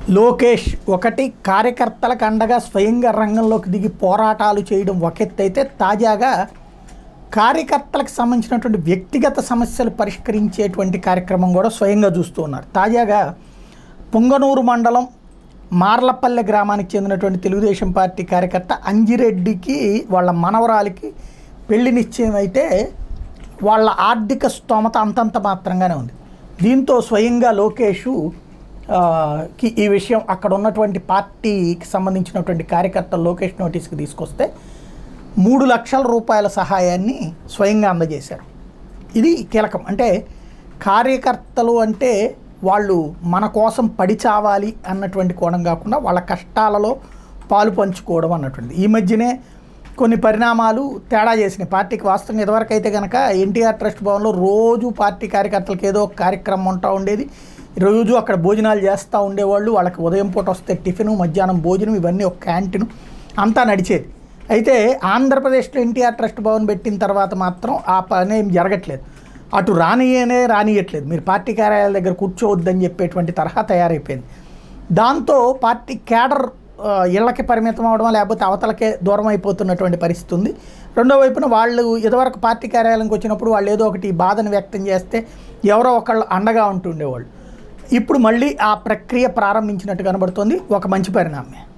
లోకేష్ ఒకటి కార్యకర్తలకు అండగా స్వయంగా రంగంలోకి దిగి పోరాటాలు చేయడం ఒక ఎత్తు అయితే తాజాగా కార్యకర్తలకు సంబంధించినటువంటి వ్యక్తిగత సమస్యలు పరిష్కరించేటువంటి కార్యక్రమం కూడా స్వయంగా చూస్తూ ఉన్నారు తాజాగా పుంగనూరు మండలం మార్లపల్లె గ్రామానికి చెందినటువంటి తెలుగుదేశం పార్టీ కార్యకర్త అంజిరెడ్డికి వాళ్ళ మనవరాలికి పెళ్లి నిశ్చయం అయితే వాళ్ళ ఆర్థిక స్తోమత అంతంత మాత్రంగానే ఉంది దీంతో స్వయంగా లోకేషు ఆ, కి ఈ విషయం అక్కడ ఉన్నటువంటి పార్టీకి సంబంధించినటువంటి కార్యకర్తలు లోకేష్ నోటీస్కి తీసుకొస్తే మూడు లక్షల రూపాయల సహాయాన్ని స్వయంగా అందజేశారు ఇది కీలకం అంటే కార్యకర్తలు అంటే వాళ్ళు మన కోసం పడి చావాలి అన్నటువంటి కోణం కాకుండా వాళ్ళ కష్టాలలో పాలు పంచుకోవడం అన్నటువంటిది ఈ మధ్యనే కొన్ని పరిణామాలు తేడా చేసినాయి పార్టీకి వాస్తవంగా ఇదివరకు అయితే కనుక ఎన్టీఆర్ ట్రస్ట్ భవన్లో రోజు పార్టీ కార్యకర్తలకు ఏదో ఒక కార్యక్రమం ఉంటా ఉండేది రోజు అక్కడ భోజనాలు చేస్తూ ఉండేవాళ్ళు వాళ్ళకి ఉదయం పూట వస్తే టిఫిన్ మధ్యాహ్నం భోజనం ఇవన్నీ ఒక క్యాంటీన్ అంతా నడిచేది అయితే ఆంధ్రప్రదేశ్లో ఎన్టీఆర్ ట్రస్ట్ భవన్ పెట్టిన తర్వాత మాత్రం ఆ పని ఏం జరగట్లేదు అటు రానియనే రానియట్లేదు మీరు పార్టీ కార్యాలయాల దగ్గర కూర్చోవద్దని చెప్పేటువంటి తరహా తయారైపోయింది దాంతో పార్టీ క్యాడర్ ఆ, ఇళ్ళకి పరిమితం అవడం లేకపోతే అవతలకే దూరం అయిపోతున్నటువంటి పరిస్థితి ఉంది రెండో వైపున వాళ్ళు ఇదివరకు పార్టీ కార్యాలయంకి వచ్చినప్పుడు వాళ్ళు ఏదో ఒకటి బాధను వ్యక్తం చేస్తే ఎవరో ఒకళ్ళు అండగా ఉంటుండేవాళ్ళు ఇప్పుడు మళ్ళీ ఆ ప్రక్రియ ప్రారంభించినట్టు కనబడుతోంది ఒక మంచి పరిణామమే